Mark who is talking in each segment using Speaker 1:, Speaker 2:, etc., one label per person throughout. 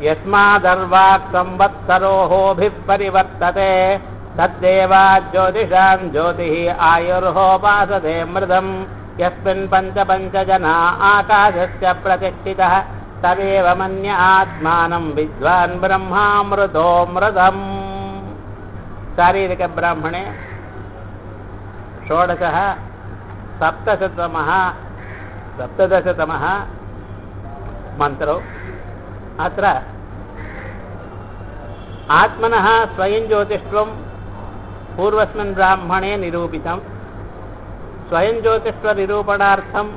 Speaker 1: यस्मादर्वाक् संवत्सरोहोभिः परिवर्तते तद्देवा ज्योतिषाम् ज्योतिः आयुर्होपासते मृदम् यस्मिन् पञ्च पञ्च जना आकाशस्य प्रतिष्ठितः तदेव मन्य आत्मानम् विद्वान् ब्रह्मामृतो मृदम् शारीरिकब्राह्मणे षोडशः सप्तशतमः सप्तदशतमः मन्त्रो अत्र आत्मनः स्वयं ज्योतिष्वं पूर्वस्मिन् ब्राह्मणे निरूपितं स्वयं ज्योतिष्वनिरूपणार्थं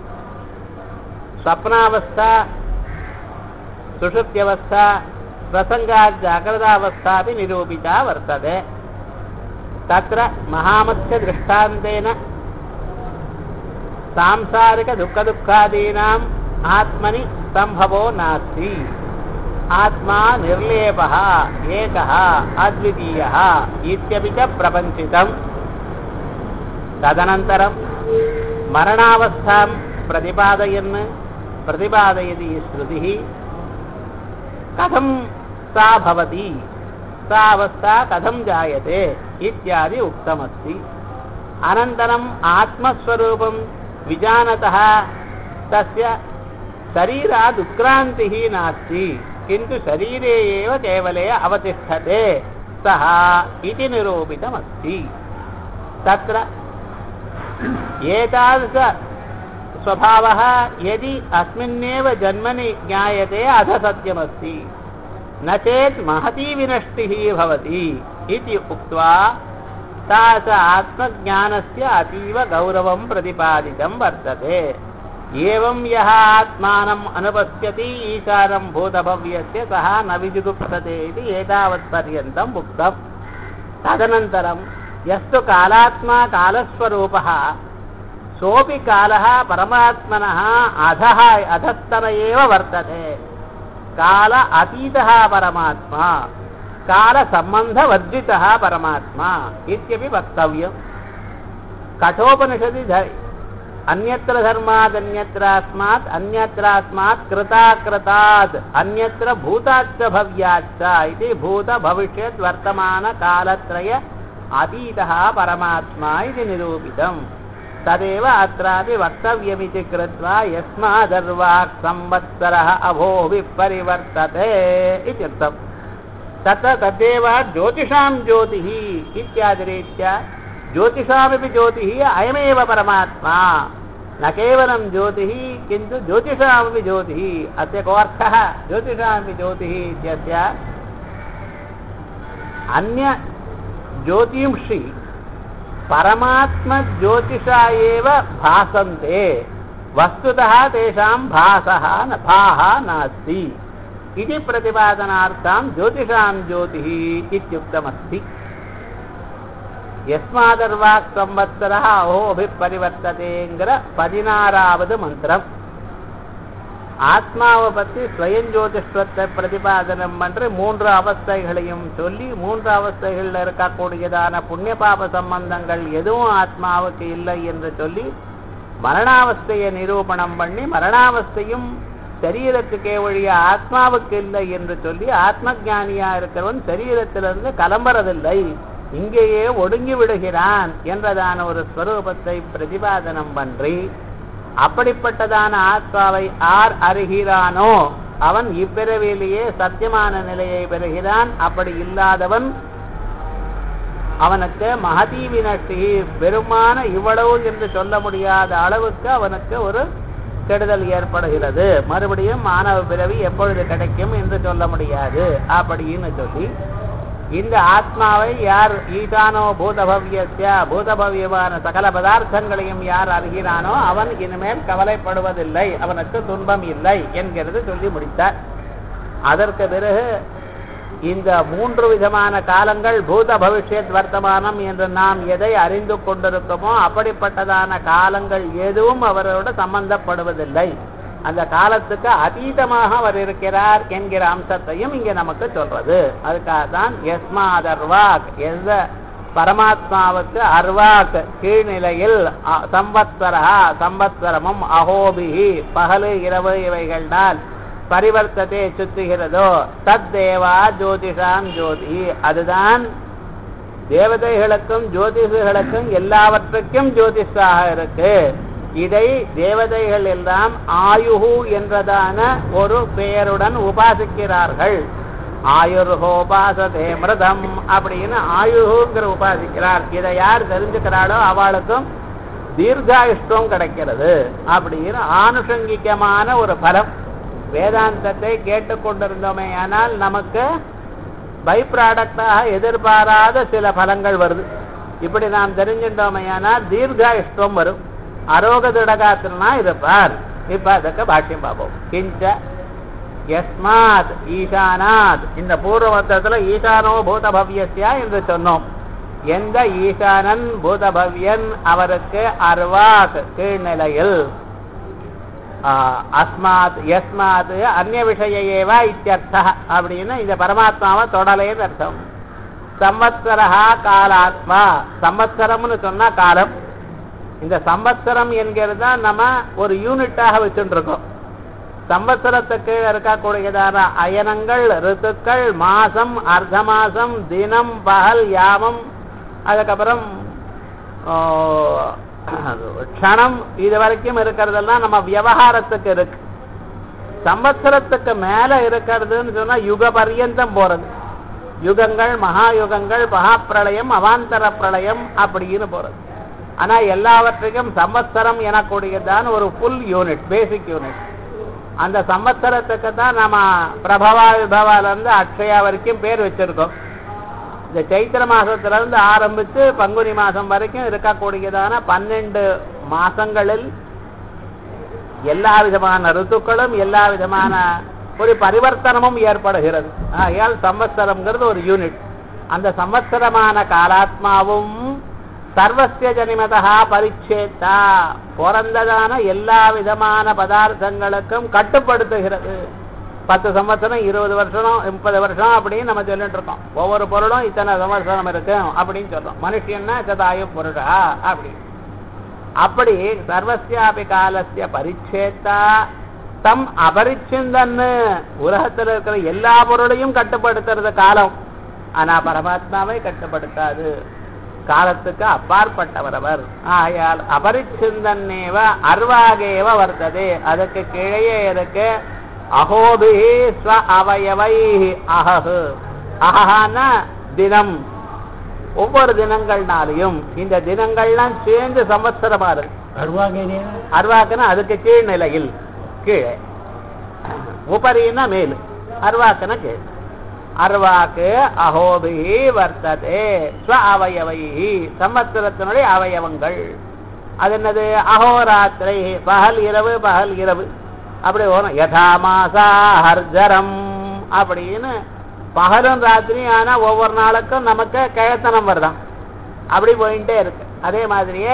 Speaker 1: स्वप्नावस्था सुषुप्त्यवस्था प्रसङ्गात् जाग्रतावस्थापि निरूपिता वर्तते तत्र महामत्स्यदृष्टान्तेन सांसारिकदुःखदुःखादीनाम् आत्मनि सम्भवो नास्ति आत्मा निर्लेपः एकः अद्वितीयः इत्यपि च प्रपञ्चितम् तदनन्तरं मरणावस्थां प्रतिपादयन् प्रतिपादयति श्रुतिः कथं सा भवति सा अवस्था कथं जायते इत्यादि उक्तमस्ति अनन्तरम् आत्मस्वरूपं विजानतः तस्य शरीरात् उत्क्रान्तिः नास्ति किन्तु शरीरे एव केवले अवतिष्ठते सः इति निरूपितमस्ति तत्र एतादृश स्वभावः यदि अस्मिन्नेव जन्मनि ज्ञायते अध सत्यमस्ति न चेत् महती विनष्टिः भवति इति उक्त्वा सा च आत्मज्ञानस्य अतीव गौरवं प्रतिपादितं वर्तते एवं यः आत्मानम् अनुपश्यति ईशानं भूतभव्यस्य सः न विजुगुप्सते इति एतावत्पर्यन्तम् उक्तम् तदनन्तरं यस्तु कालात्मा कालस्वरूपः सोऽपि कालः परमात्मनः अधः अधस्तन एव वर्तते काल अतीतः परमात्मा कालसम्बन्धवर्जितः परमात्मा इत्यपि वक्तव्यम् कठोपनिषदि ध अन्यत्र धर्मादन्यत्रास्मात् अन्यत्रास्मात् कृताकृतात् अन्यत्र भूताच्च भव्याच्च इति भूतभविष्यत् वर्तमानकालत्रय अतीतः परमात्मा इति निरूपितम् तदेव अत्रापि वक्तव्यमिति कृत्वा यस्मादर्वाक् संवत्सरः अभोभिः परिवर्तते इत्यर्थम् तत्र तदेव ज्योतिषां ज्योतिः इत्यादिरीत्या ज्योतिषामपि ज्योतिः अयमेव परमात्मा न केवलं ज्योतिः किन्तु ज्योतिषामपि ज्योतिः अस्य कोऽर्थः ज्योतिषामपि ज्योतिः इत्यस्य अन्य ज्योतिंषि परमात्मज्योतिषा एव भासन्ते वस्तुतः तेषां भासः न भाः नास्ति इति प्रतिपादनार्थं ज्योतिषां ज्योतिः इत्युक्तमस्ति यस्मादर्वाक् संवत्सरः अहोभिः परिवर्ततेங்கிற பதினாறாவது மந்திரம் ஆத்மாவை பற்றி ஸ்வயம் ஜோதிஷ்வத்தை பிரதிபாதனம் என்று மூன்று அவஸ்தைகளையும் சொல்லி மூன்று அவஸ்தைகளில் இருக்கக்கூடியதான புண்ணிய பாப சம்பந்தங்கள் எதுவும் ஆத்மாவுக்கு இல்லை என்று சொல்லி மரணாவஸ்தையை நிரூபணம் பண்ணி மரணாவஸ்தையும் சரீரத்துக்கே ஒழிய ஆத்மாவுக்கு இல்லை என்று சொல்லி ஆத்ம ஜானியா இருக்கிறவன் சரீரத்திலிருந்து கிளம்புறதில்லை இங்கேயே ஒடுங்கி விடுகிறான் என்றதான ஒரு ஸ்வரூபத்தை பிரதிபாதனம் பண்ணி அப்படிப்பட்டதான ஆத்மாவை ஆர் அறிகிறானோ அவன் இப்பிறவிலேயே சத்தியமான நிலையை பெறுகிறான் அப்படி இல்லாதவன் அவனுக்கு மகதி வினஷ்டி பெருமான இவ்வளவு என்று சொல்ல முடியாத அளவுக்கு அவனுக்கு ஒரு கெடுதல் ஏற்படுகிறது மறுபடியும் மாணவ பிறவி எப்பொழுது கிடைக்கும் என்று சொல்ல முடியாது அப்படின்னு சொல்லி இந்த ஆத்மாவை யார் ஈட்டானோ பூதபவ்யஸ்ய பூதபவ்யமான சகல பதார்த்தங்களையும் யார் அறிகிறானோ அவன் இனிமேல் கவலைப்படுவதில்லை அவனுக்கு துன்பம் இல்லை என்கிறது சொல்லி முடித்தார் அதற்கு பிறகு இந்த மூன்று விதமான காலங்கள் பூத பவிஷ்யத் வர்த்தமானம் என்று நாம் எதை அறிந்து கொண்டிருக்கோமோ அப்படிப்பட்டதான காலங்கள் எதுவும் அவரோட சம்பந்தப்படுவதில்லை அந்த காலத்துக்கு அதீதமாக அவர் இருக்கிறார் என்கிற அம்சத்தையும் இங்க நமக்கு சொல்றது அதுக்காக தான் எஸ்மாதர்வாக் எந்த பரமாத்மாவுக்கு அர்வாக் கீழ்நிலையில் சம்பத்வரா சம்பத்வரமும் அகோபிகி பகலு இரவு இவைகள்னால் பரிவர்த்தத்தை சுத்துகிறதோ தத் தேவா ஜோதிஷாம் ஜோதி அதுதான் தேவதைகளுக்கும் ஜோதிஷர்களுக்கும் எல்லாவற்றுக்கும் ஜோதிஷாக இருக்கு இதை தேவதைகள் எல்லாம் ஆயுகு என்றதான ஒரு பெயருடன் உபாசிக்கிறார்கள் ஆயுர்ஹோபாசதே மிருதம் அப்படின்னு ஆயுகுங்கிற உபாசிக்கிறார் இதை யார் தெரிஞ்சுக்கிறாளோ அவளுக்கும் தீர்காயுஷ்டம் கிடைக்கிறது அப்படின்னு ஆனுஷங்கிகமான ஒரு பலம் வேதாந்தத்தை கேட்டுக்கொண்டிருந்தோமே ஆனால் நமக்கு பை ப்ராடக்டாக எதிர்பாராத சில பலங்கள் வருது இப்படி நாம் தெரிஞ்சிட்டோமே ஆனால் தீர்காயுஷ்டம் வரும் அரோக திடகாத்திரனா இருப்பார் இப்ப அதுக்கு பாஷ்யம் பார்ப்போம் கிஞ்ச யஸ்மாத் ஈசானாத் இந்த பூர்வமத்தத்துல ஈசானோ பூதபவ்யஸ்யா என்று சொன்னோம் எந்த ஈசானன் பூதபவ்யன் அவருக்கு அர்வாக் கீழ்நிலையில் அஸ்மாத் யஸ்மாத் அந்நிய விஷய ஏவ இத்தியர்த்த அப்படின்னு இந்த பரமாத்மாவை தொடலேன்னு அர்த்தம் சம்வத்சரா காலாத்மா சம்வத்சரம்னு சொன்னா காலம் இந்த சம்வத்சரம் என்கிறது தான் நம்ம ஒரு யூனிட்டாக வச்சுட்டு இருக்கோம் சம்வத்சரத்துக்கு இருக்கக்கூடியதான அயனங்கள் ரித்துக்கள் மாசம் அர்த்த மாசம் தினம் பகல் யாமம் அதுக்கப்புறம் க்ஷணம் இது வரைக்கும் இருக்கிறதெல்லாம் நம்ம விவகாரத்துக்கு இருக்கு சம்பத்சரத்துக்கு மேல இருக்கிறதுன்னு சொன்னா யுக பர்யந்தம் போறது யுகங்கள் மகா யுகங்கள் மகாப்பிரளயம் அவாந்தர பிரளயம் அப்படின்னு போறது ஆனா எல்லாவற்றுக்கும் சம்பத்சரம் எனக்கூடியதான ஒரு ஃபுல் யூனிட் பேசிக் யூனிட் அந்த சம்பத்சரத்துக்கு தான் நம்ம பிரபவா விபவால இருந்து அக்ஷயா வரைக்கும் பேர் வச்சிருக்கோம் இந்த சைத்திர மாசத்துல இருந்து ஆரம்பிச்சு பங்குனி மாசம் வரைக்கும் இருக்கக்கூடியதான பன்னெண்டு மாசங்களில் எல்லா விதமான ருத்துக்களும் எல்லா விதமான ஒரு பரிவர்த்தனமும் ஏற்படுகிறது ஆகையால் சம்வத்சரம்ங்கிறது ஒரு யூனிட் அந்த சம்வத்சரமான காலாத்மாவும் சர்வசிய ஜனிமதா பரிச்சேத்தா பிறந்ததான எல்லா விதமான பதார்த்தங்களுக்கும் கட்டுப்படுத்துகிறது பத்து சம்பத்சரம் இருபது வருஷம் முப்பது வருஷம் அப்படின்னு நம்ம சொல்லிட்டு இருக்கோம் ஒவ்வொரு பொருளும் இத்தனை சம்பத்சரம் இருக்கும் அப்படின்னு சொல்றோம் மனுஷன்னா சதாயு புருஷா அப்படி அப்படி சர்வசியாபி காலசிய பரிச்சேத்தா தம் அபரிச்சிந்தன்னு உலகத்தில் இருக்கிற எல்லா பொருளையும் கட்டுப்படுத்துறது காலம் ஆனா பரமாத்மாவை கட்டுப்படுத்தாது காலத்துக்கு அப்பாற்பட்டவர் அவர் ஆகையால் அபரிச்சிந்தன்னேவ அர்வாகேவ வர்த்தது அதுக்கு கீழே இருக்கு அகோபி ஸ்வ அவயவை அஹு அஹான தினம் ஒவ்வொரு தினங்கள்னாலையும் இந்த தினங்கள்லாம் சேர்ந்து சம்பத்சரமா இருக்கு அர்வாக்குன்னா அதுக்கு கீழ் நிலையில் கீழே உபரின்னா மேல் அர்வாக்குன்னா கீழ் அர்வாக்கு அகோபி வர்த்ததே ஸ்வ அவயவை சம்பத்சரத்தினுடைய அவயவங்கள் அது என்னது அகோராத்திரை பகல் இரவு பகல் இரவு அப்படி வரும் யதா மாசா ஹர்ஜரம் அப்படின்னு பகலும் ராத்திரியும் ஆனா ஒவ்வொரு நாளுக்கும் நமக்கு கிழத்தனம் வருதான் அப்படி போயிட்டே இருக்கு அதே மாதிரியே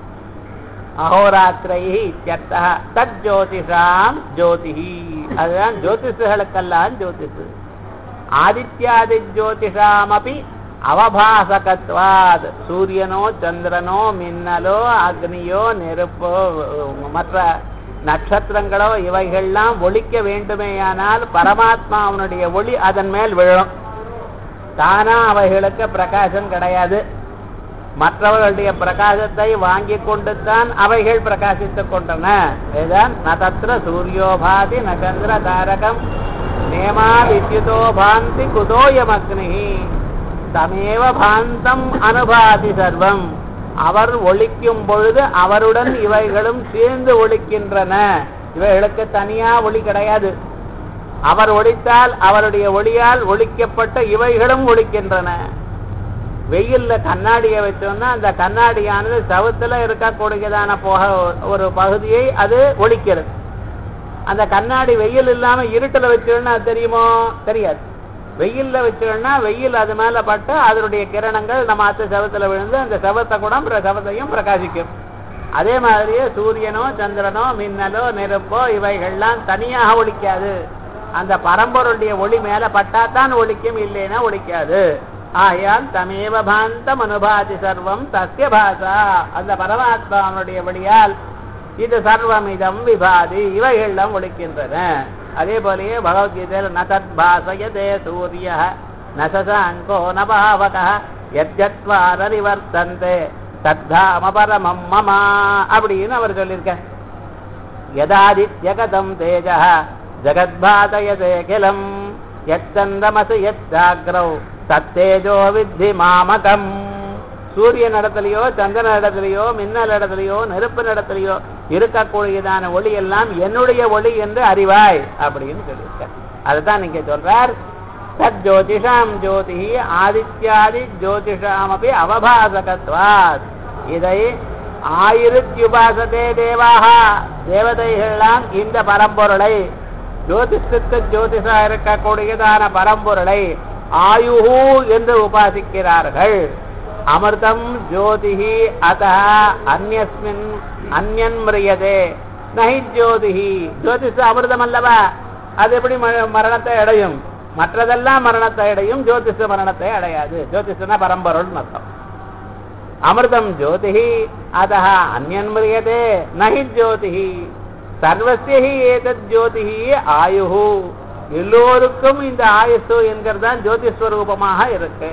Speaker 1: அகோராத்திரை இத்தியர்த்தா தத் ஜோதிஷாம் ஜோதிஹி அதுதான் ஜோதிஷர்களுக்கெல்லாம் ஜோதிஷு ஆதித்யாதி ஜோதிஷாமபி அவபாசகத்வாத் சூரியனோ சந்திரனோ மின்னலோ அக்னியோ நெருப்போ மற்ற நட்சத்திரங்களோ இவைகள்லாம் ஒழிக்க வேண்டுமேயானால் பரமாத்மாவனுடைய ஒளி அதன் மேல் விழும் தானா அவைகளுக்கு பிரகாசம் கிடையாது மற்றவர்களுடைய பிரகாசத்தை வாங்கி கொண்டுத்தான் அவைகள் பிரகாசித்துக் கொண்டன இதுதான் நதத்திர சூரியோபாதி நகந்திர தாரகம் நேமா வித்யுதோ பாந்தி குதோயம் அக்னி தமேவ பாந்தம் அனுபாதி சர்வம் அவர் ஒழிக்கும் பொழுது அவருடன் இவைகளும் சேர்ந்து ஒழிக்கின்றன இவைகளுக்கு தனியா ஒளி கிடையாது அவர் ஒழித்தால் அவருடைய ஒளியால் ஒழிக்கப்பட்ட இவைகளும் ஒழிக்கின்றன வெயில்ல கண்ணாடியை வச்சோம்னா அந்த கண்ணாடியானது சவுத்துல இருக்கக்கூடியதான போக ஒரு பகுதியை அது ஒழிக்கிறது அந்த கண்ணாடி வெயில் இல்லாம இருட்டுல வச்சோம்னா தெரியுமோ தெரியாது வெயில்ல வச்சோம்னா வெயில் அது மேல பட்டு அதனுடைய கிரணங்கள் நம்ம அத்த செவத்துல விழுந்து அந்த செவத்தை கூட செவத்தையும் பிரகாசிக்கும் அதே மாதிரியே சூரியனோ சந்திரனோ மின்னலோ நெருப்போ இவைகள்லாம் தனியாக ஒழிக்காது அந்த பரம்பொருடைய ஒளி மேல பட்டாத்தான் ஒழிக்கும் இல்லைன்னா ஒழிக்காது ஆயால் தமேவ பாந்தம் அனுபாதி சர்வம் தஸ்ய பாசா அந்த பரமாத்மாவனுடைய வழியால் இது சர்வமிதம் விபாதி இவைகள்லாம் ஒழிக்கின்றன அதே போலயே பகவத்கீதையில ந தத் பாசயதே சூரிய நசசாங்கோ நபாவக யத்யத்வாரரிவர்த்தந்தே தத்தாம பரமம் மமா அப்படின்னு அவர் சொல்லியிருக்க யதாதித்யகதம் தேஜ ஜகத்பாதயதே கிலம் யச்சந்திரமசு யச்சாக்ரௌ தத்தேஜோ வித்தி மாமகம் சூரிய நடத்திலையோ சந்திரன் இடத்திலேயோ மின்னல் இடத்திலேயோ நெருப்பு நடத்திலேயோ இருக்கக்கூடியதான ஒளி எல்லாம் என்னுடைய ஒளி என்று அறிவாய் அப்படின்னு சொல்லியிருக்க அதுதான் நீங்க சொல்றார் தத் ஜோதிஷாம் ஜோதி ஆதித்யாதி ஜோதிஷாம் அப்படி அவபாசகத்வாத் இதை ஆயிரத்யுபாசதே தேவாக தேவதைகள்லாம் இந்த பரம்பொருளை ஜோதிஷத்துக்கு ஜோதிஷா இருக்கக்கூடியதான பரம்பொருளை ஆயுஹு என்று உபாசிக்கிறார்கள் அமிர்தம் ஜோதிஹி அத அந்யஸ்மின் அந்யன் மிரியதே நஹி ஜோதிஹி ஜோதிஷ அமிர்தம் அல்லவா அது எப்படி ம- மரணத்தை அடையும் மற்றதெல்லாம் மரணத்தை அடையும் ஜோதிஷ மரணத்தை அடையாது ஜோதிஷனா பரம்பொருள் அர்த்தம் அமிர்தம் ஜோதிஹி அதः அந்யன் மிரியதே நஹி ஜோதிஹி சர்வசிய ஹி ஏதத் ஜோதிஹி ஆயுஹு எல்லோருக்கும் இந்த ஆயுசு என்கிறதான் ஜோதிஸ்வரூபமாக இருக்கு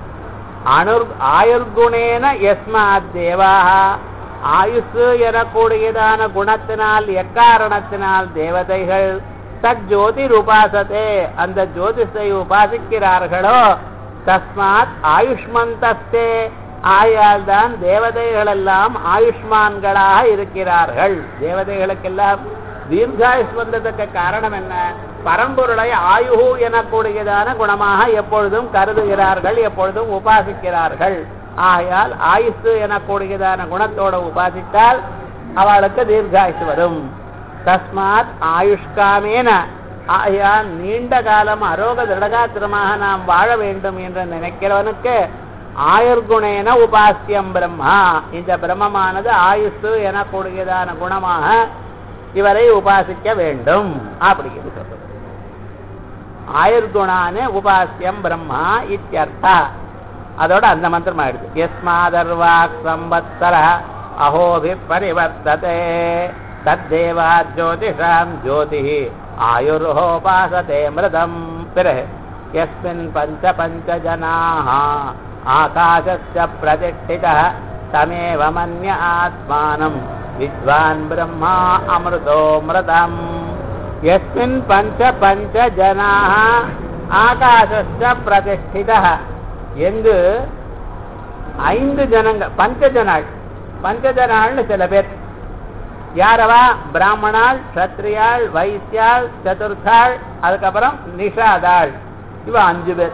Speaker 1: அனுர் ஆயுர்குணேன யஸ்மாத் தேவாக ஆயுசு எனக்கூடியதான குணத்தினால் எக்காரணத்தினால் தேவதைகள் தஜோதி உபாசதே அந்த ஜோதிஷை உபாசிக்கிறார்களோ தஸ்மாத் ஆயுஷ்மந்தஸ்தே ஆயால் தான் தேவதைகள் எல்லாம் ஆயுஷ்மான்களாக இருக்கிறார்கள் தேவதைகளுக்கெல்லாம் தீர்காயுஷ் வந்ததுக்கு காரணம் என்ன பரம்பொருளை ஆயுகு எனக்கூடியதான குணமாக எப்பொழுதும் கருதுகிறார்கள் எப்பொழுதும் உபாசிக்கிறார்கள் ஆகையால் ஆயுசு எனக்கூடியதான குணத்தோட உபாசித்தால் அவளுக்கு தீர்காயுஷ் வரும் தஸ்மாத் ஆயுஷ்காமேன ஆகையால் நீண்ட காலம் அரோக திருடகாத்திரமாக நாம் வாழ வேண்டும் என்று நினைக்கிறவனுக்கு ஆயுர்குணேன உபாசியம் பிரம்மா இந்த பிரம்மமானது ஆயுசு எனக்கூடியதான குணமாக இவரை உபாசிக்க வேண்டும் அப்படின்னு சொல்றது ஆயுர்குணான உபாசியம் பிரம்மா இத்தியர்த்தா அதோட அந்த மந்திரம் ஆயிடுது யஸ்மாதர்வாக் சம்பத்சர அஹோபி பரிவர்த்ததே தத்தேவா ஜோதிஷாம் ஜோதி ஆயுர்ஹோபாசதே மிருதம் பிறகு யஸ்மின் பஞ்ச பஞ்ச ஜனாः ஆகாசஸ்ய பிரதிஷ்டிதः தமேவ மன்ய ஆத்மானம் வித்வான் பிரம்மா அமிர்தோ மிருதம் யஸ்மின் பஞ்ச பஞ்ச ஜனாः ஆகாசஸ்ய பிரதிஷ்டிதः எங்கு ஐந்து ஜனங்கள் பஞ்சஜனாள் பஞ்சஜனாள்னு சில பேர் யாரவா பிராமணாள் சத்ரியாள் வைசியாள் சதுர்த்தாள் அதுக்கப்புறம் நிஷாதாள் இவ அஞ்சு பேர்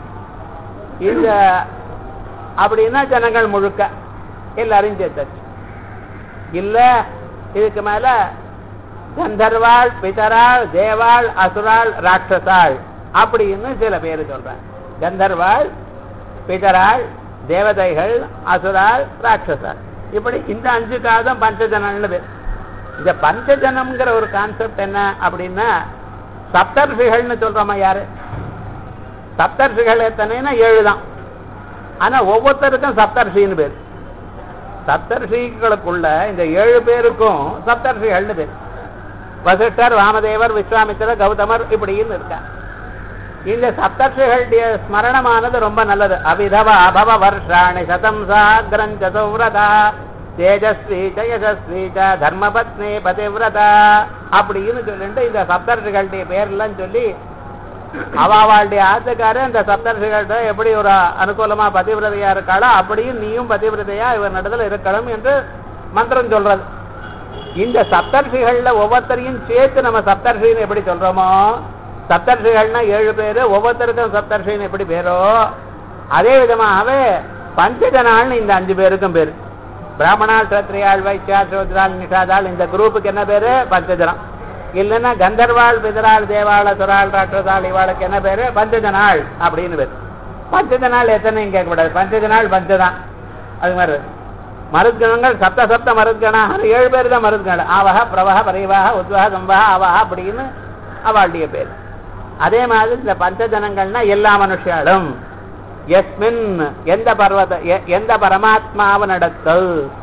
Speaker 1: இந்த அப்படின்னா ஜனங்கள் முழுக்க எல்லாரையும் சேர்த்தாச்சு இல்ல இதுக்கு மேல கந்தர்வாள் பிதராள் தேவாள் அசுராள் ராட்சசாள் அப்படின்னு சில பேர் சொல்றாங்க கந்தர்வாள் பிதராள் தேவதைகள் அசுராள் ராட்சசாள் இப்படி இந்த அஞ்சு காதம் பஞ்சஜனம்னு பேர் இந்த பஞ்சஜனம்ங்கிற ஒரு கான்செப்ட் என்ன அப்படின்னா சப்தர்ஷிகள்னு சொல்றோமா யாரு சப்தர்ஷிகள் எத்தனைன்னா ஏழு தான் ஆனா ஒவ்வொருத்தருக்கும் சப்தர்ஷின்னு பேர் சப்தர்ஷிகளுக்குள்ள இந்த ஏழு பேருக்கும் சப்தர்ஷிகள்னு பேர் வசிஷ்டர் வாமதேவர் விஸ்வாமித்திரர் கௌதமர் இப்படின்னு இருக்கா இந்த சப்தர்ஷிகளுடைய ஸ்மரணமானது ரொம்ப நல்லது அபிதவ அபவ வருஷாணி சதம் சாகரம் சதுவிரதா தேஜஸ்வி ச யசஸ்வி ச தர்மபத்னி பதிவிரதா அப்படின்னு சொல்லிட்டு இந்த சப்தர்ஷிகளுடைய பேர்லாம் சொல்லி அவாவாளுடைய ஆத்துக்காரர் இந்த சப்தர்ஷிகள்கிட்ட எப்படி ஒரு அனுகூலமா பதிவிரதையா இருக்காளோ அப்படியும் நீயும் பதிவிரதையா இவர் நடத்துல இருக்கணும் என்று மந்திரம் சொல்றது இந்த சப்தர்ஷிகள்ல ஒவ்வொருத்தரையும் சேர்த்து நம்ம சப்தர்ஷின்னு எப்படி சொல்றோமோ சப்தர்ஷிகள்னா ஏழு பேரு ஒவ்வொருத்தருக்கும் சப்தர்ஷின்னு எப்படி பேரோ அதே விதமாகவே பஞ்சஜனாள்னு இந்த அஞ்சு பேருக்கும் பேரு பிராமணாள் சத்ரியாள் வைசியாள் சோத்ராள் நிஷாதாள் இந்த குரூப்புக்கு என்ன பேரு பஞ்சஜனம் இல்லைன்னா கந்தர்வாள் பிதராள் தேவாள் சுராள் ராட்சசாள் இவாளுக்கு என்ன பேரு பஞ்சஜனாள் அப்படின்னு பேரு பஞ்சஜனாள் எத்தனையும் கேட்கக்கூடாது பஞ்சஜனாள் பஞ்சதான் அது மாதிரி மருத்கணங்கள் சப்த சப்த மருத்கணாக ஏழு பேர் தான் மருத்கணம் ஆவக பிரவக பரிவாக உத்வக சம்பக ஆவஹா அப்படின்னு அவளுடைய பேர் அதே மாதிரி இந்த பஞ்சஜனங்கள்னா எல்லா மனுஷாலும் எஸ்மின் எந்த பர்வத எ- எந்த பரமாத்மாவை நடத்தல்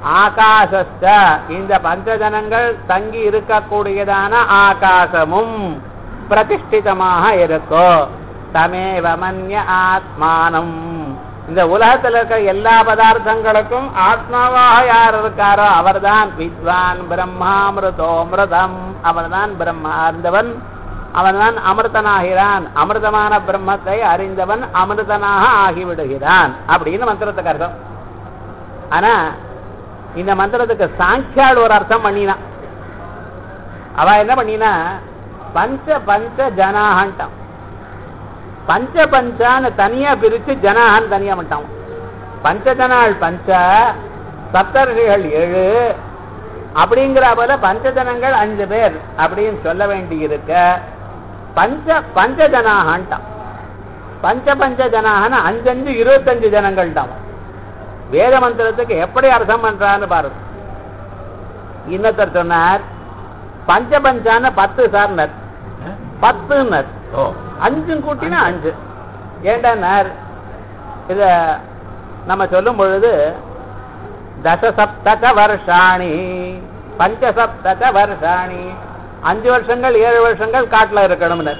Speaker 1: ஆகாசஸ்த இந்த பஞ்சஜனங்கள் தங்கி இருக்கக்கூடியதான ஆகாசமும் பிரதிஷ்டிதமாக இருக்கோ தமேவ மன்ய ஆத்மானம் இந்த உலகத்தில் இருக்க எல்லா பதார்த்தங்களுக்கும் ஆத்மாவாக யார் இருக்காரோ அவர்தான் வித்வான் பிரம்மாமிருதோமிருதம் அவர்தான் பிரம்மா அறிந்தவன் அவன்தான் அமிர்தனாகிறான் அமிர்தமான பிரம்மத்தை அறிந்தவன் அமிர்தனாக ஆகிவிடுகிறான் அப்படின்னு மந்திரத்துக்கு அர்த்தம் ஆனா இந்த மந்திரத்துக்கு சாங்கியால் ஒரு அர்த்தம் பண்ணினான் அவ என்ன பண்ணினா பஞ்ச பஞ்ச ஜனாகண்டான் பஞ்ச பஞ்சான்னு தனியா பிரிச்சு ஜனாகன் தனியா பண்ணிட்டான் பஞ்சஜனாள் பஞ்ச சப்தர்ஷிகள் ஏழு அப்படிங்கிற போல பஞ்சஜனங்கள் அஞ்சு பேர் அப்படின்னு சொல்ல வேண்டி இருக்க பஞ்ச பஞ்ச ஜனாகண்டான் பஞ்ச பஞ்ச ஜனாகன அஞ்சஞ்சு இருபத்தஞ்சு ஜனங்கள்டான் வேத மந்திரத்துக்கு எப்படி அர்த்தம் பண்றான்னு பாருங்க இன்னொருத்தர் சொன்னார் பஞ்ச பஞ்சான பத்து சார்னர் பத்துன்னர்
Speaker 2: ஓ
Speaker 1: அஞ்சும் கூட்டினா அஞ்சு ஏண்டானார் இத நம்ம சொல்லும் பொழுது தசசப்தக வருஷாணி பஞ்சசப்தக வருஷாணி அஞ்சு வருஷங்கள் ஏழு வருஷங்கள் காட்டுல இருக்கணும்னு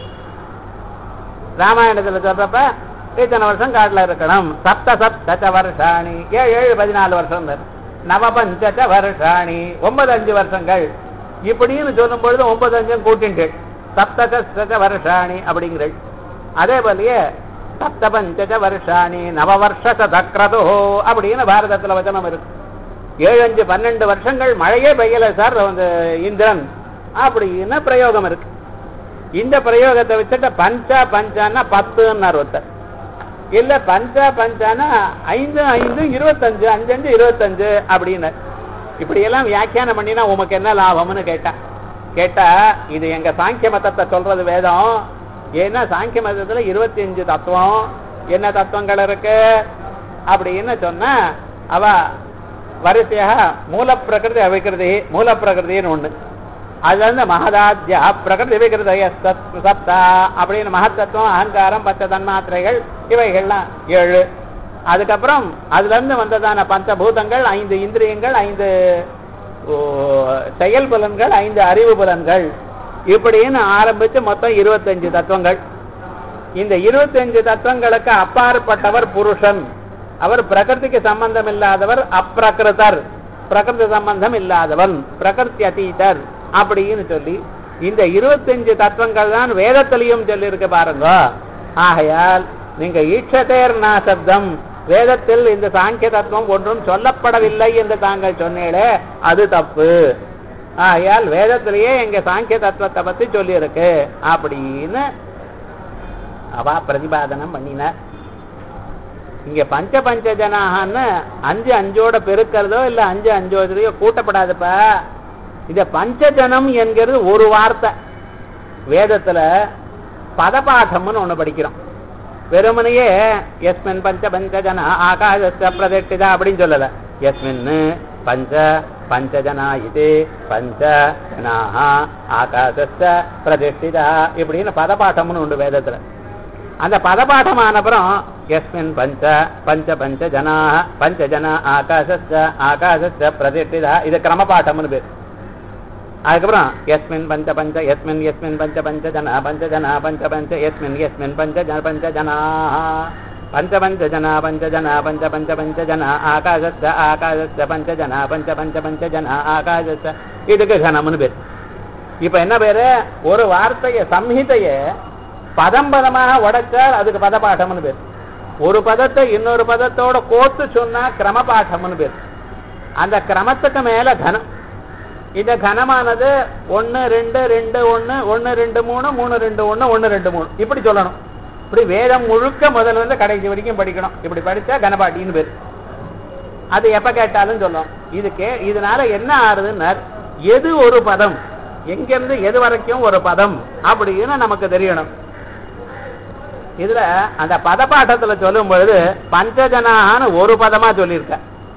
Speaker 1: ராமாயணத்துல சொல்றப்ப இத்தனை வருஷம் காட்டுல இருக்கணும் சப்த சப்தச்ச வருஷாணி ஏழு ஏழு பதினாலு வருஷம் நவபஞ்சச்ச வருஷாணி ஒன்பது அஞ்சு வருஷங்கள் இப்படின்னு சொல்லும் பொழுது ஒன்பது அஞ்சும் கூட்டிண்டு சப்தசப்தச்ச வருஷாணி அப்படிங்கிறள் அதே போலயே சப்த பஞ்சச்ச வருஷாணி நவவர்ஷ சதக்ரதோ அப்படின்னு பாரதத்துல வச்சனம் இருக்கு ஏழு அஞ்சு பன்னெண்டு வருஷங்கள் மழையே பெய்யல சார் வந்து இந்திரன் அப்படின்னு பிரயோகம் இருக்கு இந்த பிரயோகத்தை வச்சுட்டு பஞ்சா பஞ்சான்னா பத்துன்னார் ஒருத்தர் இல்ல பஞ்சா பஞ்சானா ஐந்து ஐந்து இருபத்தஞ்சு அஞ்சு அஞ்சு இருபத்தஞ்சு அப்படின்னு இப்படி எல்லாம் வியாக்கியானம் பண்ணினா உமக்கு என்ன லாபம்னு கேட்டா கேட்டா இது எங்க சாங்கிய மதத்தை சொல்றது வேதம் ஏன்னா சாங்கிய மதத்துல இருபத்தி அஞ்சு தத்துவம் என்ன தத்துவங்கள் இருக்கு அப்படின்னு சொன்னா அவ வரிசையாக மூல பிரகிருதி அவிகிருதி மூல பிரகிருதின்னு ஒண்ணு அது வந்து மகதாத்யா பிரகிருதி விகிருதய சத்- சப்தா அப்படின்னு மகத்தத்துவம் அகங்காரம் பச்ச தன்மாத்திரைகள் இவைகள்லாம் ஏழு அதுக்கப்புறம் அதுல இருந்து வந்ததான பஞ்சபூதங்கள் ஐந்து இந்திரியங்கள் ஐந்து ஓ, செயல் புலன்கள் ஐந்து அறிவு புலன்கள் இப்படின்னு ஆரம்பிச்சு மொத்தம் இருபத்தஞ்சு தத்துவங்கள் இந்த இருபத்தஞ்சு தத்துவங்களுக்கு அப்பாற்பட்டவர் புருஷன் அவர் பிரகிருதிக்கு சம்பந்தம் இல்லாதவர் அப்பிரகிருதர் பிரகிருதி சம்பந்தம் இல்லாதவன் பிரகிருதி அதீதர் அப்படின்னு சொல்லி இந்த இருபத்தஞ்சு தத்துவங்கள் தான் வேதத்திலையும் சொல்லி இருக்கு பாருங்க ஆகையால் நீங்க ஈட்சதேர் நாசப்தம் வேதத்தில் இந்த சாங்கிய தத்துவம் ஒன்றும் சொல்லப்படவில்லை என்று தாங்கள் சொன்னீங்களே அது தப்பு ஆகையால் வேதத்திலேயே எங்க சாங்கிய தத்துவத்தை பத்தி சொல்லி இருக்கு அப்படின்னு அவ பிரதிபாதனம் பண்ணினார் இங்க பஞ்ச பஞ்ச ஜனாகன்னு அஞ்சு அஞ்சோட பெருக்கிறதோ இல்ல அஞ்சு அஞ்சோதையோ கூட்டப்படாதுப்பா இந்த பஞ்சஜனம் என்கிறது ஒரு வார்த்தை வேதத்துல பதபாட்டம்னு ஒண்ணு படிக்கிறோம் வெறுமனையே எஸ்மின் பஞ்ச பஞ்ச ஜன ஆகாச பிரதிஷ்டிதா அப்படின்னு சொல்லல எஸ்மின் பஞ்ச பஞ்சஜனா இது பஞ்ச ஜனாக ஆகாச பிரதிஷ்டிதா இப்படின்னு பதபாட்டம்னு உண்டு வேதத்துல அந்த பதபாட்டம் ஆனப்புறம் எஸ்மின் பஞ்ச பஞ்ச பஞ்ச ஜனா பஞ்ச ஜனா ஆகாசஸ்த ஆகாசஸ்த பிரதிஷ்டிதா இது கிரமபாட்டம்னு பேர் அதுக்கப்புறம் எஸ்மின் பஞ்ச பஞ்ச எஸ்மின் எஸ்மின் பஞ்ச பஞ்ச ஜனா பஞ்ச ஜனா பஞ்ச பஞ்ச எஸ்மின் எஸ்மின் பஞ்ச ஜன பஞ்ச ஜனா பஞ்ச பஞ்ச ஜனா பஞ்ச ஜனா பஞ்ச பஞ்ச பஞ்ச ஜனா ஆகாசஸ்த ஆகாசஸ்த பஞ்ச ஜனா பஞ்ச பஞ்ச பஞ்ச ஜனா ஆகாசஸ்த இதுக்கு கணம்னு பேர் இப்ப என்ன பேரு ஒரு வார்த்தைய சம்ஹிதைய பதம் பதமாக உடைச்சால் அதுக்கு பதபாட்டம்னு பேர் ஒரு பதத்தை இன்னொரு பதத்தோட கோத்து சொன்னா கிரமபாட்டம்னு பேர் அந்த கிரமத்துக்கு மேல கனம் இந்த கனமானது ஒன்னு ரெண்டு ரெண்டு ஒன்னு ஒன்னு ரெண்டு மூணு மூணு ரெண்டு ஒன்னு ஒன்னு ரெண்டு மூணு இப்படி சொல்லணும் இப்படி வேதம் முழுக்க முதல்ல இருந்து கடைசி வரைக்கும் படிக்கணும் இப்படி படிச்சா கனபாட்டின்னு பேர் அது எப்ப கேட்டாலும் சொல்லும் இதுக்கு இதனால என்ன ஆறுதுன்னா எது ஒரு பதம் எங்கிருந்து எது வரைக்கும் ஒரு பதம் அப்படின்னு நமக்கு தெரியணும் இதுல அந்த பதப்பாட்டத்துல சொல்லும் பொழுது பஞ்சஜனாகான்னு ஒரு பதமா சொல்லியிருக்க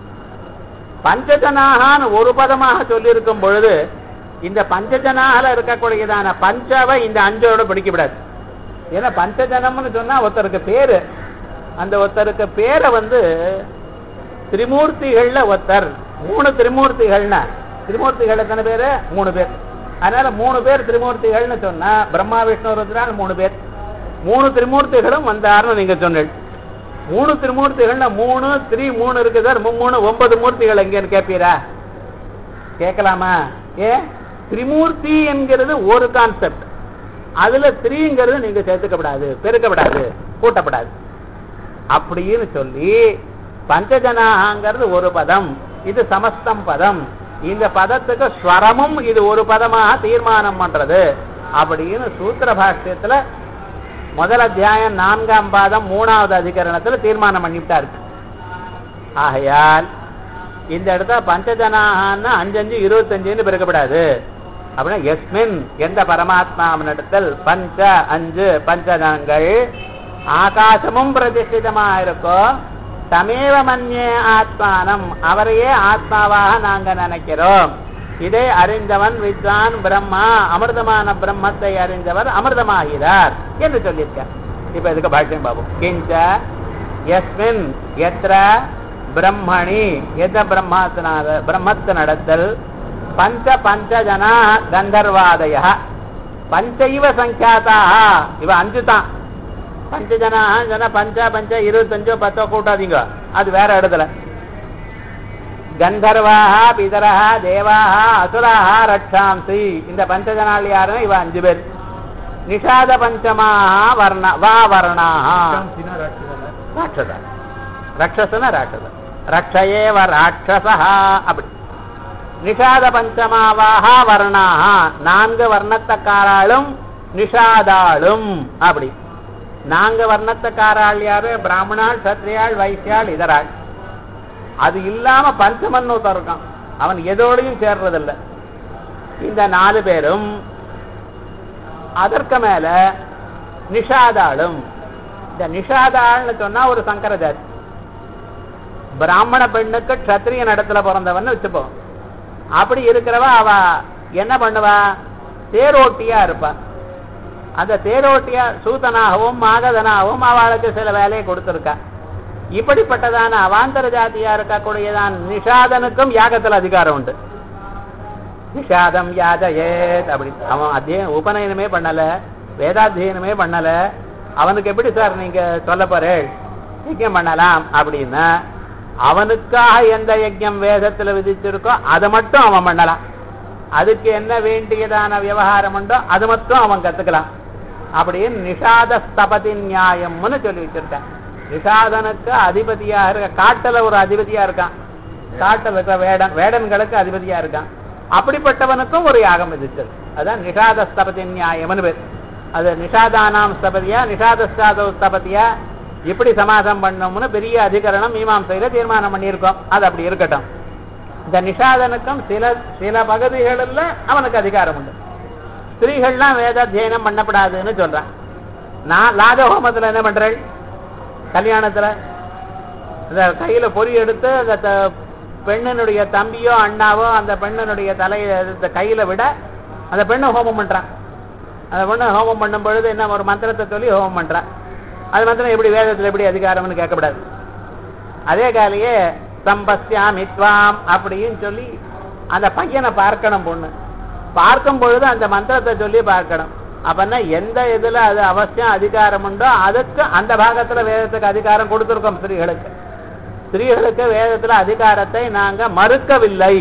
Speaker 1: பஞ்சஜனாகான்னு ஒரு பதமாக சொல்லியிருக்கும் பொழுது இந்த பஞ்சஜனால இருக்கக்கூடியதான பஞ்சவை இந்த அஞ்சோட பிடிக்கப்படாது ஏன்னா பஞ்சஜனம்னு சொன்னா ஒருத்தருக்கு பேரு அந்த ஒருத்தருக்கு பேரை வந்து திரிமூர்த்திகள்ல ஒருத்தர் மூணு திரிமூர்த்திகள்னா திரிமூர்த்திகள் எத்தனை பேரு மூணு பேர் அதனால மூணு பேர் திரிமூர்த்திகள்னு சொன்னா பிரம்மா விஷ்ணு ருத்ரான் மூணு பேர் மூணு திரிமூர்த்திகளும் வந்தாருன்னு நீங்க சொன்னீங்க மூணு திரிமூர்த்திகள்னா மூணு த்ரீ மூணு இருக்கு சார் மூணு ஒன்பது மூர்த்திகள் எங்கன்னு கேட்பீரா கேட்கலாமா ஏ திரிமூர்த்தி என்கிறது ஒரு கான்செப்ட் அதுல த்ரீங்கிறது நீங்க சேர்த்துக்கப்படாது பெருக்கப்படாது கூட்டப்படாது அப்படின்னு சொல்லி பஞ்சஜனாங்கிறது ஒரு பதம் இது சமஸ்தம் பதம் இந்த பதத்துக்கு ஸ்வரமும் இது ஒரு பதமாக தீர்மானம் பண்றது அப்படின்னு சூத்திர பாஷ்யத்துல முதல் அத்தியாயம் நான்காம் பாதம் மூணாவது அதிகரணத்துல தீர்மானம் பண்ணிவிட்டாரு ஆகையால் இந்த இடத்துல பஞ்சஜனாகன்னா அஞ்சஞ்சு இருபத்தஞ்சுன்னு பிறக்கப்படாது அப்படின்னா எஸ்மின் எந்த பரமாத்மாவினிடத்தில் பஞ்ச அஞ்சு பஞ்சஜனங்கள் ஆகாசமும் பிரதிஷ்டிதமா இருக்கோ தமேவ மன்யே ஆத்மானம் அவரையே ஆத்மாவாக நாங்க நினைக்கிறோம் இதை அறிந்தவன் வித்வான் பிரம்மா அமிர்தமான பிரம்மத்தை அறிந்தவர் அமிர்தமாகிறார் என்று சொல்லியிருக்கார் இப்ப இதுக்கு பாஷ்யம் பாபு கிஞ்ச எஸ்மின் எத்திர பிரம்மணி எத பிரம்மாத்தினால பிரம்மத்து நடத்தல் பஞ்ச பஞ்சஜனா கந்தர்வாதய பஞ்சைவ சங்கியாதாக இவ அஞ்சு தான் பஞ்சஜனா ஜன பஞ்ச பஞ்ச இருபத்தஞ்சோ பத்தோ கூட்டாதீங்க அது வேற இடத்துல கந்தர்வாக பிதரஹ தேவாக அசுராக ரட்சாம்சி இந்த பஞ்சஜனால் யாருன்னா இவ அஞ்சு பேர் நிஷாத பஞ்சமாக வர்ண வா வர்ணாக ராட்சச ரக்ஷசன ராட்சச ரக்ஷயேவ ராட்சசா அப்படி நிஷாத பஞ்சமாவாக வர்ணாக நான்கு வர்ணத்தக்காராளும் நிஷாதாளும் அப்படி நான்கு வர்ணத்தக்காராள் யாரு பிராமணாள் சத்ரியாள் வைசியாள் இதராள் அது இல்லாம பஞ்சமன் ஒருத்தன் இருக்கான் அவன் எதோடையும் சேர்றதில்ல இந்த நாலு பேரும் அதற்கு மேல நிஷாதாளும் இந்த நிஷாதாள்னு சொன்னா ஒரு சங்கர ஜாதி பிராமண பெண்ணுக்கு க்ஷத்ரிய நடத்துல பிறந்தவன்னு வச்சுப்போம் அப்படி இருக்கிறவ அவ என்ன பண்ணுவா தேரோட்டியா இருப்பா அந்த தேரோட்டியா சூதனாகவும் மாகதனாகவும் அவளுக்கு சில வேலையை கொடுத்திருக்கா இப்படிப்பட்டதான அவாந்தர ஜாதியா இருக்கக்கூடியதான் நிஷாதனுக்கும் யாகத்துல அதிகாரம் உண்டு நிஷாதம் யாஜயேத் அப்படி அவன் அத்தியம் உபநயனமே பண்ணல வேதாத்தியனமே பண்ணல அவனுக்கு எப்படி சார் நீங்க சொல்ல போறேன் யஜ்யம் பண்ணலாம் அப்படின்னா அவனுக்காக எந்த யஜ்யம் வேதத்துல விதிச்சிருக்கோ அதை மட்டும் அவன் பண்ணலாம் அதுக்கு என்ன வேண்டியதான விவகாரம் உண்டோ அது மட்டும் அவன் கத்துக்கலாம் அப்படின்னு நிஷாத ஸ்தபதி நியாயம்னு சொல்லி வச்சிருக்கான் நிஷாதனுக்கு அதிபதியா இருக்க காட்டுல ஒரு அதிபதியா இருக்கான் காட்டுல இருக்கிற வேடன் வேடன்களுக்கு அதிபதியா இருக்கான் அப்படிப்பட்டவனுக்கும் ஒரு யாகம் விதிச்சது அதான் நிஷாத ஸ்தபதி நியாயம்னு பேர் அது நிஷாதானாம் ஸ்தபதியா நிஷாத ஸ்தபதியா இப்படி சமாசம் பண்ணோம்னு பெரிய அதிகரணம் மீமாசையில தீர்மானம் பண்ணியிருக்கோம் அது அப்படி இருக்கட்டும் இந்த நிஷாதனுக்கும் சில சில பகுதிகளில் அவனுக்கு அதிகாரம் உண்டு ஸ்திரீகள்லாம் வேதாத்தியனம் பண்ணப்படாதுன்னு சொல்றான் நான் லாஜஹோமத்துல என்ன பண்றேன் கல்யாணத்துல இந்த கையில பொறி எடுத்து அந்த த- பெண்ணினுடைய தம்பியோ அண்ணாவோ அந்த பெண்ணினுடைய தலையை இந்த கையில விட அந்த பெண்ணை ஹோமம் பண்றான் அந்த பெண்ணை ஹோமம் பண்ணும் பொழுது என்ன ஒரு மந்திரத்தை சொல்லி ஹோமம் பண்றான் அது மந்திரம் எப்படி வேதத்துல எப்படி அதிகாரம்னு கேட்கக்கூடாது அதே காலையே சம்பஸ்யாமித்வாம் அப்படின்னு சொல்லி அந்த பையனை பார்க்கணும் பொண்ணு பார்க்கும் பொழுது அந்த மந்திரத்தை சொல்லி பார்க்கணும் அப்பன்னா எந்த இதுல அது அவசியம் அதிகாரம் உண்டோ அதுக்கு அந்த பாகத்துல வேதத்துக்கு அதிகாரம் கொடுத்திருக்கோம் ஸ்திரீகளுக்கு ஸ்திரீகளுக்கு வேதத்துல அதிகாரத்தை நாங்க மறுக்கவில்லை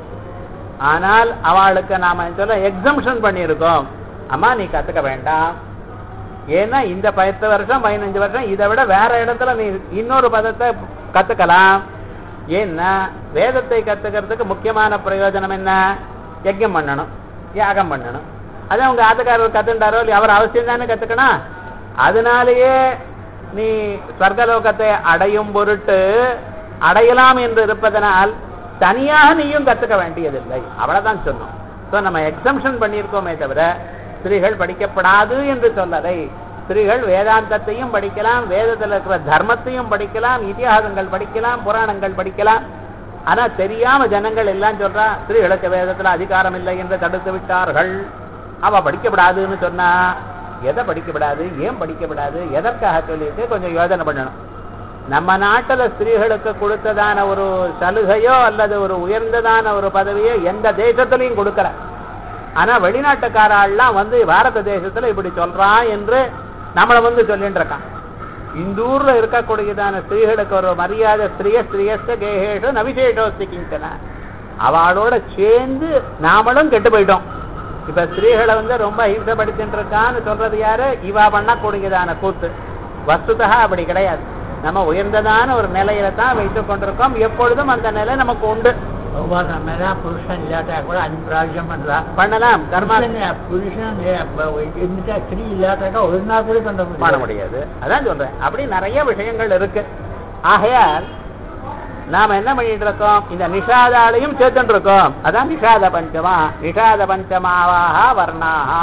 Speaker 1: ஆனால் அவளுக்கு நாம சொல்ல எக்ஸம்ஷன் பண்ணியிருக்கோம் அம்மா நீ கத்துக்க வேண்டாம் ஏன்னா இந்த பத்து வருஷம் பதினஞ்சு வருஷம் இதை விட வேற இடத்துல நீ இன்னொரு பதத்தை கத்துக்கலாம் ஏன்னா வேதத்தை கத்துக்கிறதுக்கு முக்கியமான பிரயோஜனம் என்ன யஜ்யம் பண்ணணும் யாகம் பண்ணணும் அது அவங்க ஆத்துக்காரர் கத்துட்டாரோ இல்லையா அவர் அவசியம் தானே கத்துக்கணும் அதனாலேயே நீ ஸ்வர்கலோகத்தை அடையும் பொருட்டு அடையலாம் என்று இருப்பதனால் தனியாக நீயும் கத்துக்க வேண்டியதில்லை அவ்வளவுதான் சொன்னோம் ஸோ நம்ம எக்ஸம்ஷன் பண்ணியிருக்கோமே தவிர ஸ்திரீகள் படிக்கப்படாது என்று சொல்லலை ஸ்திரீகள் வேதாந்தத்தையும் படிக்கலாம் வேதத்தில் இருக்கிற தர்மத்தையும் படிக்கலாம் இதிகாசங்கள் படிக்கலாம் புராணங்கள் படிக்கலாம் ஆனா தெரியாம ஜனங்கள் எல்லாம் சொல்றா ஸ்திரீகளுக்கு வேதத்துல அதிகாரம் இல்லை என்று தடுத்து விட்டார்கள் அவ படிக்கப்படாதுன்னு சொன்னா எதை படிக்கப்படாது ஏன் படிக்கப்படாது எதற்காக சொல்லிட்டு கொஞ்சம் யோசனை பண்ணணும் நம்ம நாட்டுல ஸ்திரீகளுக்கு கொடுத்ததான ஒரு சலுகையோ அல்லது ஒரு உயர்ந்ததான ஒரு பதவியோ எந்த தேசத்திலையும் கொடுக்கல ஆனா வெளிநாட்டுக்காரெல்லாம் வந்து பாரத தேசத்துல இப்படி சொல்றான் என்று நம்மளை வந்து சொல்லிட்டு இருக்கான் இந்த ஊர்ல இருக்கக்கூடியதான ஸ்திரீகளுக்கு ஒரு மரியாதை ஸ்திரிய ஸ்திரியஸ்த கேகேஷோ நவிசேஷோஸ்தி கிஞ்சன அவளோட சேர்ந்து நாமளும் கெட்டு போயிட்டோம் இப்ப ஸ்திரீகளை வந்து ரொம்ப ஹிம்சப்படுத்திட்டு இருக்கான்னு சொல்றது யாரு இவா பண்ணக்கூடியதான கூத்து வஸ்துதா அப்படி கிடையாது நம்ம உயர்ந்ததான ஒரு நிலையில தான் வைத்துக் கொண்டிருக்கோம் எப்பொழுதும் அந்த நிலை நமக்கு உண்டு
Speaker 2: நம்ம தான் புருஷன் இல்லாட்டா கூட அஞ்சு பிராവശ്யம் பண்றா
Speaker 1: பண்ணலாம் கர்மா
Speaker 2: புருஷன் புருஷன் இருந்துட்டா ஸ்திரீ இல்லாட்டாக்கா ஒரு நாள் கூட பண்ண
Speaker 1: பண்ண
Speaker 2: முடியாது
Speaker 1: முடியாது அதான் சொல்றேன் அப்படி நிறைய விஷயங்கள் இருக்கு ஆகையால் நாம என்ன பண்ணிட்டு இருக்கோம் இந்த நிஷாதாலையும் சேர்த்துட்டு இருக்கோம் அதான் நிஷாத பஞ்சமா நிஷாத பஞ்சமாவாக வர்ணாகா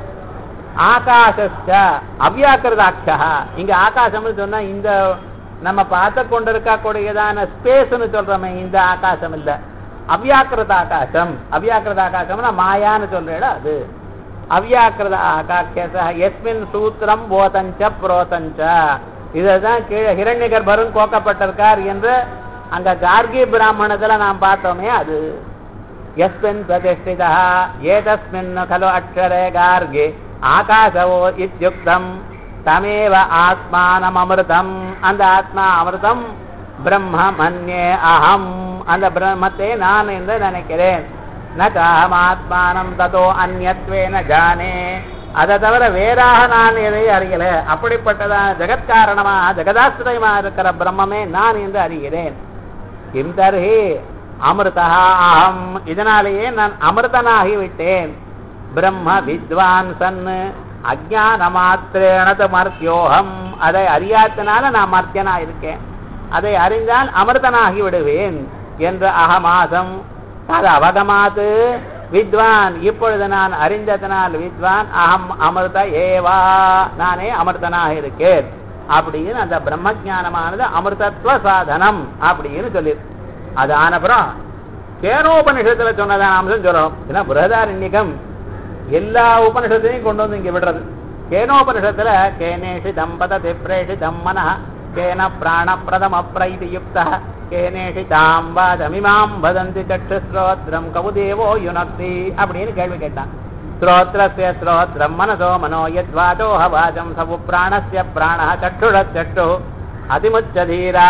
Speaker 1: ஆகாசஸ்ட அவ்யாக்கிருதாட்சா இங்க ஆகாசம்னு சொன்னா இந்த நம்ம பார்த்து கொண்டிருக்கக்கூடியதான ஸ்பேஸ்னு சொல்றோமே இந்த ஆகாசம் இல்ல அவ்யாக்கிருத ஆகாசம் அவ்யாக்கிருத ஆகாசம்னா மாயான்னு சொல்றேடா அது அவ்யாக்கிருத ஆகாச எஸ்மின் சூத்திரம் போதஞ்ச புரோதஞ்ச இதுதான் கீழே ஹிரண்ய கர்ப்பரும் கோக்கப்பட்டிருக்கார் என்று அங்க கார்கி பிராமணத்துல நாம் பார்த்தோமே அது यस्मिन् प्रतिष्ठितः एतस्मिन् खलु अक्षरे गार्गे ஆகாசவோ இத்யுக்தம் தமேவ ஆத்மானமமிருதம் அந்த ஆத்மா அமிர்தம் பிரம்ம மன்யே அகம் அந்த பிரம்மத்தை நான் என்று நினைக்கிறேன் நகம் ஆத்மானம் ததோ அந்நத்வேன ஜானே அதை தவிர வேறாக நான் எதை அறியல அப்படிப்பட்டதான ஜெகத்காரணமா ஜெகதாசிரயமா இருக்கிற பிரம்மமே நான் என்று அறிகிறேன் கிம் தர்ஹி அமிர்தா அகம் இதனாலேயே நான் அமிர்தனாகி விட்டேன் பிரம்ம வித்வான் சன் அஜான மாத்திரேன மர்த்தியோகம் அதை அறியாதனால நான் மர்த்தியனா இருக்கேன் அதை அறிந்தால் அமிர்தனாகி விடுவேன் என்று அகமாசம் அது அவகமாத்து வித்வான் இப்பொழுது நான் அறிந்ததனால் வித்வான் அகம் அமிர்த ஏவா நானே அமிர்தனாக இருக்கேன் அப்படின்னு அந்த பிரம்ம ஞானமானது அமிர்தத்துவ சாதனம் அப்படின்னு சொல்லி அது ஆனப்புறம் கேனோபனிஷத்துல சொன்னதான அம்சம் சொல்லணும் ஏன்னா பிரதாரண்யகம் எல்லா உபனிஷத்தையும் கொண்டு வந்து இங்க விடுறது கேனோபனிஷத்துல கேனேஷி தம்பததி பிரேஷிதம் மனः கேன பிராணப்பிரதம பிரைதி யுக்தः கேனேஷி தாம் வாதமிமாம் வதந்தி சற்றுஸ்ரோத்ரம் கவுதேவோ யுனக்தி அப்படின்னு கேள்வி கேட்டான் ஸ்ரோத்ரஸ்ய ஸ்ரோத்ரம் மனசோ மனோ யத்வாதோஹ வாசம் சவு பிராணஸ்ய பிராணः சற்றுடச்சற்று அதிமுச்சதீரா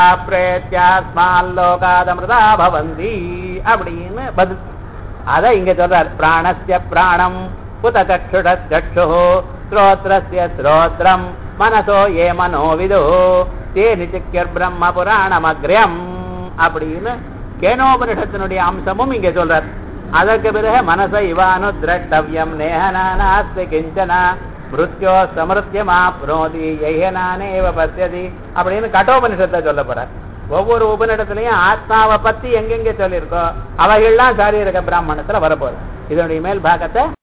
Speaker 1: பிரேத்தியாஸ்மால்லோகாதமிருதா பவந்தி அப்படின்னு பதில் அத இங்க சொல்றார் பிராணஸ்ய பிராணம் புத சक्षुட சक्षु ஸ்ரோத்ரஸ்ய ஸ்ரோத்ரம் மனசோ ஏ மனோ விது தே நிச்சக்கியர் பிரம்ம புராணமக்ரியம் அப்படின்னு கேனோபனிஷத்தினுடைய அம்சமும் இங்க சொல்றார் அதற்கு பிறகு மனச இவானு திரட்டவியம் நேஹனாஸ்தி கிஞ்சன மிருத்யோ சமிருத்தியமா புரோதி எஹனானேவ பத்தியதி அப்படின்னு கட்டோபனிஷத்தை சொல்ல போறார் ஒவ்வொரு உபநிடத்திலையும் ஆத்மாவை பத்தி எங்கெங்க சொல்லியிருக்கோ அவைகள்லாம் சாரீரக பிராமணத்துல வரப்போகுது இதனுடைய மேல் பாகத்தை